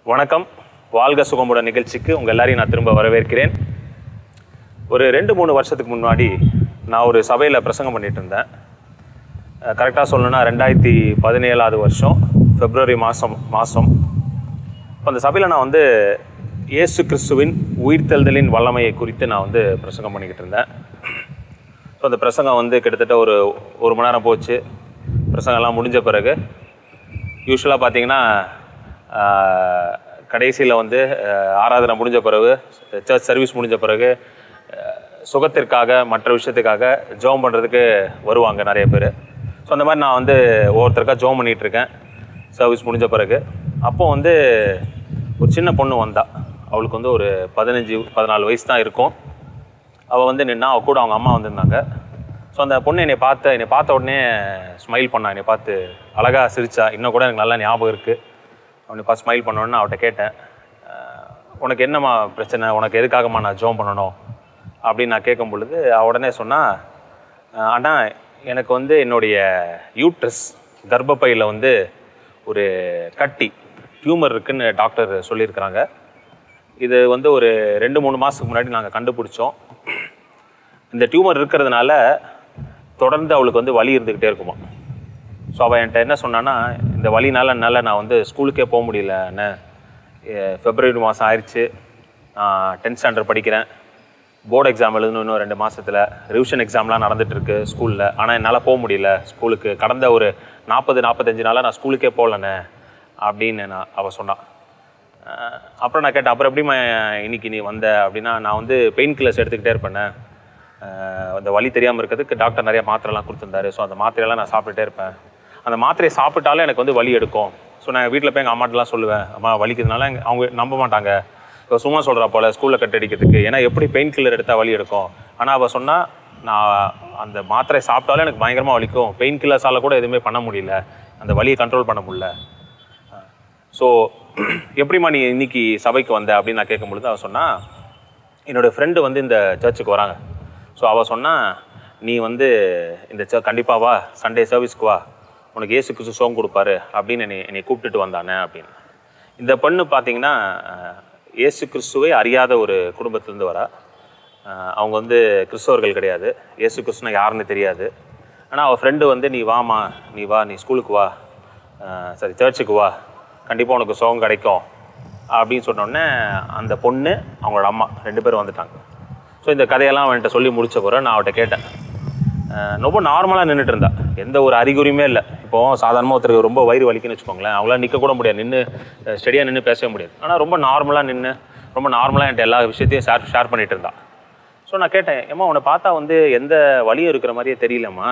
வணக்கம் வாழ்க சுகமுடன் நிகழ்ச்சிக்கு உங்கள் எல்லாரையும் நான் திரும்ப வரவேற்கிறேன் ஒரு ரெண்டு மூணு வருஷத்துக்கு முன்னாடி நான் ஒரு சபையில் பிரசங்கம் பண்ணிட்டு இருந்தேன் கரெக்டாக சொல்லணும்னா ரெண்டாயிரத்தி பதினேழாவது வருஷம் பிப்ரவரி மாதம் மாதம் இப்போ அந்த சபையில் நான் வந்து இயேசு கிறிஸ்துவின் உயிர்த்தெழுதலின் வல்லமையை குறித்து நான் வந்து பிரசங்கம் பண்ணிக்கிட்டு இருந்தேன் ஸோ அந்த பிரசங்கம் வந்து கிட்டத்தட்ட ஒரு ஒரு மணி நேரம் போச்சு பிரசங்கம்லாம் முடிஞ்ச பிறகு யூஸ்வலாக பார்த்தீங்கன்னா கடைசியில் வந்து ஆஹ், ஆராதனை முடிஞ்ச பிறகு சர்ச் சர்வீஸ் முடிஞ்ச பிறகு ஆஹ், சுகத்திற்காக மற்ற விஷயத்துக்காக ஜெபம் பண்ணுறதுக்கு வருவாங்க நிறைய பேர் ஸோ அந்த மாதிரி நான் வந்து ஒவ்வொருத்தருக்கா ஜெபம் பண்ணிகிட்டு இருக்கேன் சர்வீஸ் முடிஞ்ச பிறகு அப்போ வந்து ஒரு சின்ன பொண்ணு வந்தா அவளுக்கு வந்து ஒரு பதினஞ்சு பதினாலு வயசு தான் இருக்கும் அவள் வந்து நின்னா அவ கூட அவங்க அம்மா வந்திருந்தாங்க ஸோ அந்த பொண்ணு என்னை பார்த்து என்னை பார்த்த உடனே ஸ்மைல் பண்ணா என்னை பார்த்து அழகாக சிரிச்சா இன்னும் கூட எனக்கு நல்லா ஞாபகம் இருக்குது அவனை பார்த்து ஸ்மைல் பண்ண உடனே அவட்ட கேட்டேன் "அஹ், உனக்கு என்னம்மா பிரச்சனை உனக்கு எதுக்காகம்மா நான் ஜோம் பண்ணணும் அப்படின்னு நான் கேட்கும் பொழுது அவ உடனே சொன்னா "அஹ், அண்ணா எனக்கு வந்து என்னுடைய யூட்ரஸ் கர்ப்பப்பையில் வந்து ஒரு கட்டி டியூமர் இருக்குன்னு டாக்டர் சொல்லியிருக்கிறாங்க இது வந்து ஒரு ரெண்டு மூணு மாதத்துக்கு முன்னாடி நாங்கள் கண்டுபிடிச்சோம் இந்த டியூமர் இருக்கிறதுனால தொடர்ந்து அவளுக்கு வந்து வலி இருந்துக்கிட்டே இருக்குமா ஸோ அவள் என்கிட்ட என்ன சொன்னான்னா இந்த வலினால என்னால் நான் வந்து ஸ்கூலுக்கே போக முடியல அண்ணே எ- பிப்ரவரி மாதம் ஆயிடுச்சு நான் டென்த் ஸ்டாண்டர்ட் படிக்கிறேன் போர்டு எக்ஸாம் எழுதணும் இன்னும் ரெண்டு மாசத்துல ரிவிஷன் எக்ஸாம்லாம் நடந்துட்டு இருக்கு ஸ்கூலில் ஆனால் என்னால் போக முடியல ஸ்கூலுக்கு கடந்த ஒரு நாற்பது நாற்பத்தஞ்சு நாளாக நான் ஸ்கூலுக்கே போகலண்ணே அப்படின்னு நான் அவள் சொன்னான் அஹ் அப்புறம் நான் கேட்டேன் அப்புறம் எப்படிம்மா இன்னைக்கு நீ வந்த அப்படின்னா நான் வந்து பெயின் கில்லர்ஸ் எடுத்துக்கிட்டே இருப்பேனே அஹ் அந்த வலி தெரியாமல் இருக்கிறதுக்கு டாக்டர் நிறைய மாத்திரைலாம் கொடுத்துருந்தாரு ஸோ அந்த மாத்திரையெல்லாம் நான் சாப்பிட்டுட்டே இருப்பேன் அந்த மாத்திரையை சாப்பிட்டாலும் எனக்கு வந்து வலி எடுக்கும் ஸோ நான் வீட்டில் போய் எங்கள் அம்மாட்டெலாம் சொல்லுவேன் அம்மா வலிக்கிறதுனால எங்க- அவங்க நம்ப மாட்டாங்க இப்போ சும்மா சொல்கிறா போல ஸ்கூலில் கட் அடிக்கிறதுக்கு ஏன்னா எப்படி பெயின் கில்லர் எடுத்தால் வலி எடுக்கும் ஆனால் அவள் சொன்னா நான் அந்த மாத்திரை சாப்பிட்டாலும் எனக்கு பயங்கரமாக வலிக்கும் பெயின் கில்லர்ஸால் கூட எதுவுமே பண்ண முடியல அந்த வலியை கண்ட்ரோல் பண்ண முடியல ஸோ எப்படிம்மா நீ இன்னைக்கு சபைக்கு வந்த அப்படின்னு நான் கேட்கும் பொழுது அவள் சொன்னா என்னோட ஃப்ரெண்டு வந்து இந்த சர்ச்சுக்கு வராங்க ஸோ அவள் சொன்னா நீ வந்து இந்த சர்ச் கண்டிப்பாக வா சண்டே சர்வீஸ்க்கு வா உனக்கு ஏசு கிறிஸ்து சோம் கொடுப்பாரு அப்படின்னு என்னை என்னை கூப்பிட்டுட்டு வந்தானே அப்படின்னு இந்த பொண்ணு பார்த்தீங்கன்னா அஹ், இயேசு கிறிஸ்துவை அறியாத ஒரு குடும்பத்திலேருந்து வரா அஹ், அவங்க வந்து கிறிஸ்தவர்கள் கிடையாது இயேசு கிறிஸ்துனா யாருன்னு தெரியாது ஆனால் அவள் ஃப்ரெண்டு வந்து நீ வாமா நீ வா நீ ஸ்கூலுக்கு வா அஹ், சரி சர்ச்சுக்கு வா கண்டிப்பாக உனக்கு சுகம் கிடைக்கும் அப்படின்னு சொன்ன உடனே அந்த பொண்ணு அவங்களோட அம்மா ரெண்டு பேரும் வந்துட்டாங்க ஸோ இந்த கதையெல்லாம் அவன்கிட்ட சொல்லி முடிச்ச பிறகு நான் அவட்ட கேட்டேன் அஹ் ரொம்ப நார்மலாக நின்றுட்டு இருந்தா எந்த ஒரு அறிகுறியுமே இல்லை இப்போ சாதாரணமாக ஒருத்தருக்கு ரொம்ப வயிறு வலிக்குன்னு வச்சுக்கோங்களேன் அவங்களால நிற்க கூட முடியாது நின்று ஸ்டெடியாக நின்று பேசவே முடியாது ஆனால் ரொம்ப நார்மலாக நின்று ரொம்ப நார்மலாக என்கிட்ட எல்லா விஷயத்தையும் ஷேர் ஷேர் பண்ணிட்டு இருந்தா ஸோ நான் கேட்டேன் ஏம்மா உன்னை பார்த்தா வந்து எந்த வலியும் இருக்கிற மாதிரியே தெரியலம்மா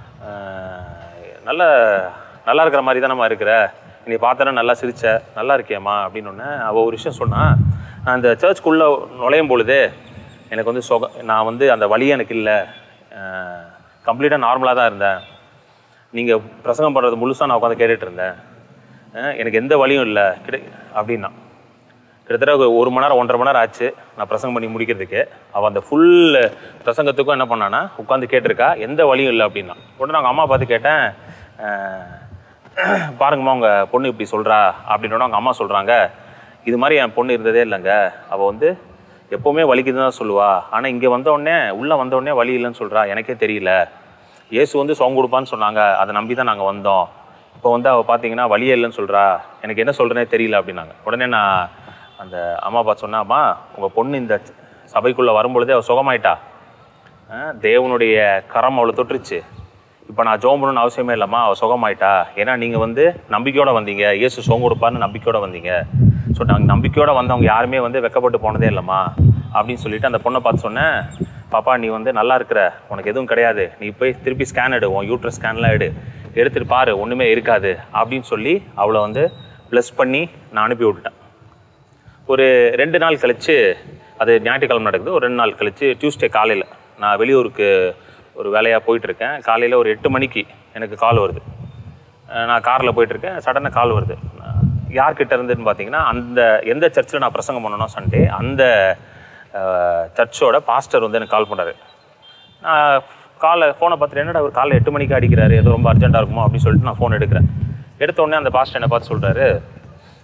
அஹ் நல்ல நல்லா இருக்கிற மாதிரி தானம்மா இருக்கிற நீ பார்த்தனா நல்லா சிரிச்ச நல்லா இருக்கியம்மா அப்படின்னு ஒன்று அவள் ஒரு விஷயம் சொன்னா நான் இந்த சர்ச்சுக்குள்ளே நுழையும் பொழுது எனக்கு வந்து சொக நான் வந்து அந்த வலி எனக்கு இல்லை கம்ப்ளீட்டாக நார்மலாக தான் இருந்தேன் நீங்கள் பிரசங்கம் பண்ணுறது முழுசாக நான் உட்காந்து கேட்டுட்டு இருந்தேன் அஹ் எனக்கு எந்த வலியும் இல்லை கிட்ட அப்படின்னா கிட்டத்தட்ட ஒரு ஒரு மணி நேரம் ஒன்றரை மணி நேரம் ஆச்சு நான் பிரசங்கம் பண்ணி முடிக்கிறதுக்கு அவள் அந்த ஃபுல் பிரசங்கத்துக்கும் என்ன பண்ணான்னா உட்காந்து கேட்டிருக்கா எந்த வழியும் இல்லை அப்படின்னா உடனே அவங்க அம்மா பார்த்து கேட்டேன் அஹ், பாருங்கம்மா உங்கள் பொண்ணு இப்படி சொல்கிறா அப்படின்னோட அவங்க அம்மா சொல்கிறாங்க இது மாதிரி என் பொண்ணு இருந்ததே இல்லைங்க அவள் வந்து எப்போவுமே வலிக்குதுன்னு தான் சொல்லுவா ஆனால் இங்கே வந்தோடனே உள்ளே வந்தோடனே வலி இல்லைன்னு சொல்கிறா எனக்கே தெரியல இயேசு வந்து சோங் கொடுப்பான்னு சொன்னாங்க அதை நம்பி தான் நாங்கள் வந்தோம் இப்போ வந்து அவள் பார்த்தீங்கன்னா வழியே இல்லைன்னு சொல்கிறா எனக்கு என்ன சொல்கிறேனே தெரியல அப்படின்னாங்க உடனே நான் அந்த அம்மா பார்த்து சொன்னா அம்மா உங்கள் பொண்ணு இந்த சபைக்குள்ளே வரும்பொழுதே அவள் சுகமாயிட்டா அஹ் தேவனுடைய கரம் அவளை தொட்டுருச்சு இப்போ நான் ஜோம் பண்ணணும்னு அவசியமே இல்லைம்மா அவள் சுகமாயிட்டா ஏன்னா நீங்கள் வந்து நம்பிக்கையோட வந்தீங்க இயேசு சோம் கொடுப்பான்னு நம்பிக்கையோட வந்தீங்க ஸோ நாங்கள் நம்பிக்கையோட வந்தவங்க யாருமே வந்து வெக்கப்பட்டு போனதே இல்லைம்மா அப்படின்னு சொல்லிட்டு அந்த பொண்ணை பார்த்து சொன்னேன் பாப்பா நீ வந்து நல்லா இருக்கிற உனக்கு எதுவும் கிடையாது நீ போய் திருப்பி ஸ்கேன் எடு உன் யூட்ரஸ் ஸ்கேன்லாம் எடு எடுத்துட்டு பாரு ஒன்றுமே இருக்காது அப்படின்னு சொல்லி அவளை வந்து ப்ளஸ் பண்ணி நான் அனுப்பி விட்டுட்டேன் ஒரு ரெண்டு நாள் கழிச்சு அது ஞாயிற்றுக்கிழமை நடக்குது ஒரு ரெண்டு நாள் கழிச்சு டியூஸ்டே காலையில் நான் வெளியூருக்கு ஒரு வேலையாக போயிட்டுருக்கேன் காலையில் ஒரு எட்டு மணிக்கு எனக்கு கால் வருது அஹ் நான் காரில் போயிட்டுருக்கேன் சடனாக கால் வருது நான் யார்கிட்ட இருந்துன்னு பார்த்தீங்கன்னா அந்த எந்த சர்ச்சில் நான் பிரசங்கம் பண்ணணும் சண்டே அந்த சர்ச்சோட பாஸ்டர் வந்து எனக்கு கால் பண்ணுறாரு நான் காலை ஃபோனை பார்த்துட்டு என்னடா ஒரு காலைல எட்டு மணிக்கு அடிக்கிறாரு ஏதோ ரொம்ப அர்ஜென்ட்டாக இருக்குமோ அப்படின்னு சொல்லிட்டு நான் ஃபோன் எடுக்கிறேன் எடுத்த உடனே அந்த பாஸ்டர் என்னை பார்த்து சொல்கிறாரு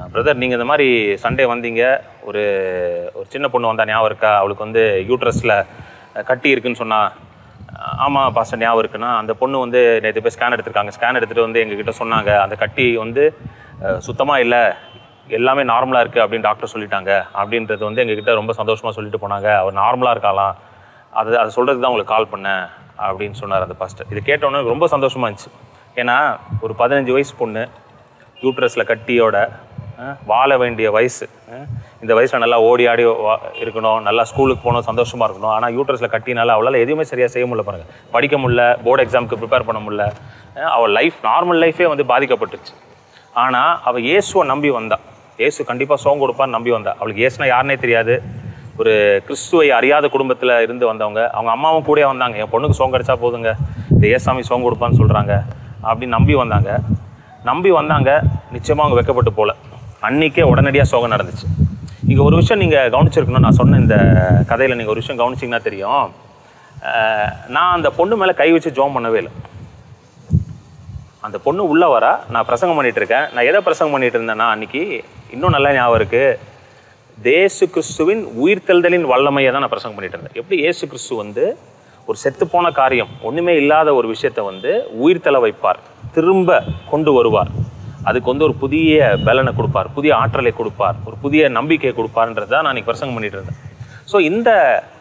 பிரதர் நீங்கள் இந்த மாதிரி சண்டே வந்தீங்க ஒரு ஒரு சின்ன பொண்ணு வந்தா ஞாபகம் இருக்கா அவளுக்கு வந்து யூட்ரஸில் கட்டி இருக்குன்னு சொன்னா ஆமாம் பாஸ்டர் ஞாபகம் இருக்குன்னா அந்த பொண்ணு வந்து நேற்று போய் ஸ்கேன் எடுத்திருக்காங்க ஸ்கேன் எடுத்துகிட்டு வந்து எங்ககிட்ட சொன்னாங்க அந்த கட்டி வந்து சுத்தமாக இல்லை எல்லாமே நார்மலாக இருக்குது அப்படின்னு டாக்டர் சொல்லிட்டாங்க அப்படின்றது வந்து எங்ககிட்ட ரொம்ப சந்தோஷமாக சொல்லிட்டு போனாங்க அவர் நார்மலாக இருக்காலாம் அது அதை சொல்கிறதுக்கு தான் உங்களுக்கு கால் பண்ணேன் அப்படின்னு சொன்னார் அந்த பாஸ்டர் இது கேட்டோன்னே ரொம்ப சந்தோஷமாக இருந்துச்சு ஏன்னா ஒரு பதினஞ்சு வயசு பொண்ணு யூட்ரஸில் கட்டியோட அஹ், வாழ வேண்டிய வயசு அஹ், இந்த வயசில் நல்லா ஓடி ஆடி வா- இருக்கணும் நல்லா ஸ்கூலுக்கு போகணும் சந்தோஷமாக இருக்கணும் ஆனால் யூட்ரஸில் கட்டினால அவளால் எதுவுமே சரியாக செய்ய முடியல பாருங்க படிக்க முடியல போர்டு எக்ஸாமுக்கு ப்ரிப்பேர் பண்ண முடியல அஹ், அவள் லைஃப் நார்மல் லைஃபே வந்து பாதிக்கப்பட்டுருச்சு ஆனால் அவள் இயேசுவை நம்பி வந்தா இயேசு கண்டிப்பாக சோகம் கொடுப்பான்னு நம்பி வந்தா அவளுக்கு இயேசுனா யாருனே தெரியாது ஒரு கிறிஸ்துவை அறியாத குடும்பத்தில் இருந்து வந்தவங்க அவங்க அம்மாவும் கூட வந்தாங்க என் பொண்ணுக்கு சோகம் கிடைச்சா போதுங்க இந்த ஏசாமி சோகம் கொடுப்பான்னு சொல்கிறாங்க அப்படின்னு நம்பி வந்தாங்க நம்பி வந்தாங்க நிச்சயமாக அவங்க வெக்கப்பட்டு போல அன்னைக்கே உடனடியாக சோகம் நடந்துச்சு இங்கே ஒரு விஷயம் நீங்கள் கவனிச்சிருக்கணும் நான் சொன்ன இந்த கதையில் நீங்கள் ஒரு விஷயம் கவனிச்சிங்கன்னா தெரியும் அஹ், நான் அந்த பொண்ணு மேலே கை வச்சு ஜோம் பண்ணவே இல்லை அந்த பொண்ணு உள்ள வரா நான் பிரசங்கம் பண்ணிட்டு இருக்கேன் நான் எதை பிரசங்கம் பண்ணிட்டு இருந்தேன்னா அன்னைக்கு இன்னும் நல்லா ஞாபகம் இருக்கு தேசு கிறிஸ்துவின் உயிர்த்தெழுதலின் வல்லமையை தான் நான் பிரசங்கம் பண்ணிட்டு இருந்தேன் எப்படி இயேசு கிறிஸ்து வந்து ஒரு செத்துப்போன காரியம் ஒண்ணுமே இல்லாத ஒரு விஷயத்தை வந்து உயிர்த்தெழ வைப்பார் திரும்ப கொண்டு வருவார் அதுக்கு வந்து ஒரு புதிய பலனை கொடுப்பார் புதிய ஆற்றலை கொடுப்பார் ஒரு புதிய நம்பிக்கையை கொடுப்பார்ன்றது தான் நான் இன்னைக்கு பிரசங்கம் பண்ணிட்டு இருந்தேன் ஸோ இந்த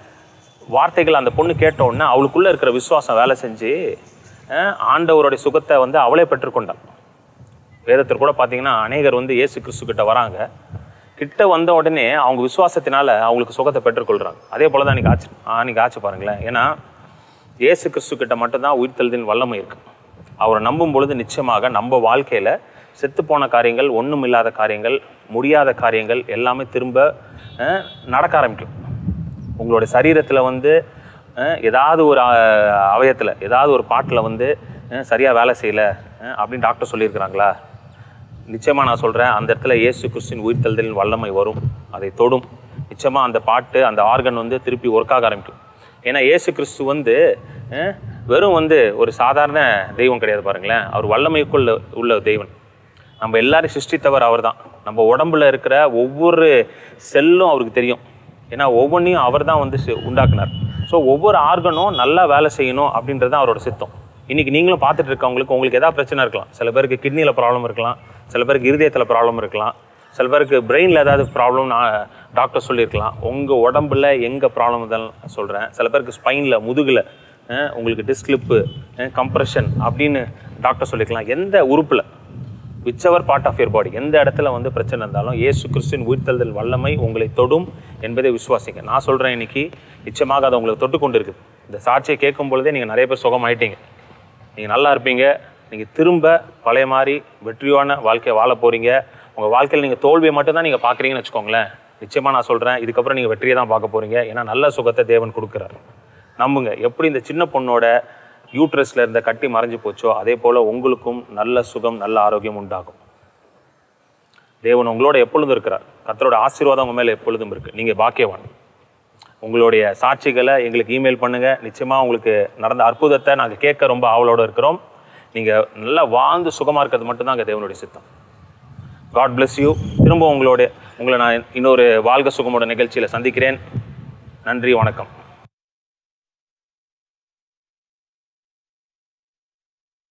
வார்த்தைகள் அந்த பொண்ணு கேட்ட உடனே அவளுக்குள்ள இருக்கிற விசுவாசம் வேலை செஞ்சு அஹ், ஆண்டவருடைய சுகத்தை வந்து அவளே பெற்றுக்கொண்டாள் வேதத்தில் கூட பார்த்தீங்கன்னா அநேகர் வந்து இயேசு கிறிஸ்து கிட்ட வராங்க கிட்ட வந்த உடனே அவங்க விசுவாசத்தினால அவங்களுக்கு சுகத்தை பெற்றுக்கொள்றாங்க அதே போல தான் அன்னைக்கு ஆச்சு அன்னைக்கு ஆச்சு பாருங்களேன் ஏன்னா இயேசு கிறிஸ்து கிட்ட மட்டும்தான் உயிர்த்தெழுதின் வல்லமை இருக்கு அவரை நம்பும் பொழுது நிச்சயமாக நம்ம வாழ்க்கையில செத்துப்போன காரியங்கள் ஒண்ணும் இல்லாத காரியங்கள் முடியாத காரியங்கள் எல்லாமே திரும்ப அஹ், நடக்க ஆரம்பிக்கும் உங்களுடைய சரீரத்தில் வந்து அஹ், ஏதாவது ஒரு அவயத்தில் ஏதாவது ஒரு பாட்டில் வந்து அஹ், சரியா வேலை செய்யல அஹ், அப்படின்னு டாக்டர் சொல்லியிருக்கிறாங்களா நிச்சயமா நான் சொல்றேன் அந்த இடத்துல இயேசு கிறிஸ்துவின் உயிர்த்தெழுதலின் வல்லமை வரும் அதை தொடும் நிச்சயமா அந்த பாட்டு அந்த ஆர்கன் வந்து திருப்பி ஒர்க் ஆக ஆரம்பிக்கும் ஏன்னா இயேசு கிறிஸ்து வந்து அஹ், வெறும் வந்து ஒரு சாதாரண தெய்வம் கிடையாது பாருங்களேன் அவர் வல்லமைக்குள்ள உள்ள தெய்வன் நம்ம எல்லாரும் சிருஷ்டித்தவர் அவர்தான் நம்ம உடம்புல இருக்கிற ஒவ்வொரு செல்லும் அவருக்கு தெரியும் ஏன்னா ஒவ்வொன்றையும் அவர் தான் வந்து சி- உண்டாக்குனார் ஸோ ஒவ்வொரு ஆர்கனும் நல்லா வேலை செய்யணும் அப்படின்றது தான் அவரோட சித்தம் இன்னைக்கு நீங்களும் பார்த்துட்டு இருக்கவங்களுக்கு உங்களுக்கு ஏதாவது பிரச்சனை இருக்கலாம் சில பேருக்கு கிட்னியில் ப்ராப்ளம் இருக்கலாம் சில பேருக்கு இருதயத்தில் ப்ராப்ளம் இருக்கலாம் சில பேருக்கு பிரெயினில் ஏதாவது ப்ராப்ளம் டாக்டர் சொல்லியிருக்கலாம் உங்கள் உடம்புல எங்கே ப்ராப்ளம் இருந்தாலும் சொல்கிறேன் சில பேருக்கு ஸ்பைனில் முதுகில் உங்களுக்கு டிஸ்கிளிப்பு கம்ப்ரெஷன் அப்படின்னு டாக்டர் சொல்லியிருக்கலாம் எந்த உறுப்பில் விச்சவர் பார்ட் ஆஃப் your பாடி எந்த இடத்துல வந்து பிரச்சனை இருந்தாலும் இயேசு கிறிஸ்துவின் உயிர்த்தெழுதல் வல்லமை உங்களை தொடும் என்பதை விசுவாசிங்க நான் சொல்கிறேன் இன்னைக்கு நிச்சயமாக அது உங்களுக்கு தொட்டு கொண்டு இருக்குது இந்த சாட்சியை கேட்கும் பொழுதே நீங்கள் நிறைய பேர் சுகமாயிட்டீங்க நீங்கள் நல்லா இருப்பீங்க நீங்கள் திரும்ப பழைய மாதிரி வெற்றியான வாழ்க்கையை வாழ போகிறீங்க உங்கள் வாழ்க்கையில் நீங்கள் தோல்வியை மட்டும் தான் நீங்கள் பார்க்குறீங்கன்னு வச்சுக்கோங்களேன் நிச்சயமாக நான் சொல்கிறேன் இதுக்கப்புறம் நீங்கள் வெற்றியை தான் பார்க்க போகிறீங்க ஏன்னா நல்ல சுகத்தை தேவன் கொடுக்குறாரு நம்புங்க எப்படி இந்த சின்ன பொண்ணோட யூட்ரஸ்ல இருந்த கட்டி மறைஞ்சு போச்சோ அதே போல உங்களுக்கும் நல்ல சுகம் நல்ல ஆரோக்கியம் உண்டாகும் தேவன் உங்களோட எப்பொழுதும் இருக்கிறார் கர்த்தரோட ஆசீர்வாதம் உங்க மேல எப்பொழுதும் இருக்கு நீங்க பாக்கியவான் உங்களுடைய சாட்சிகளை எங்களுக்கு இமெயில் பண்ணுங்க நிச்சயமா உங்களுக்கு நடந்த அற்புதத்தை நாங்க கேட்க ரொம்ப ஆவலோட இருக்கிறோம் நீங்க நல்லா வாழ்ந்து சுகமா இருக்கிறது மட்டும்தான் அங்க தேவனுடைய சித்தம் காட் bless யூ திரும்ப உங்களோட உங்களை நான் இன்னொரு வாழ்க சுகமோட நிகழ்ச்சியில சந்திக்கிறேன் நன்றி வணக்கம்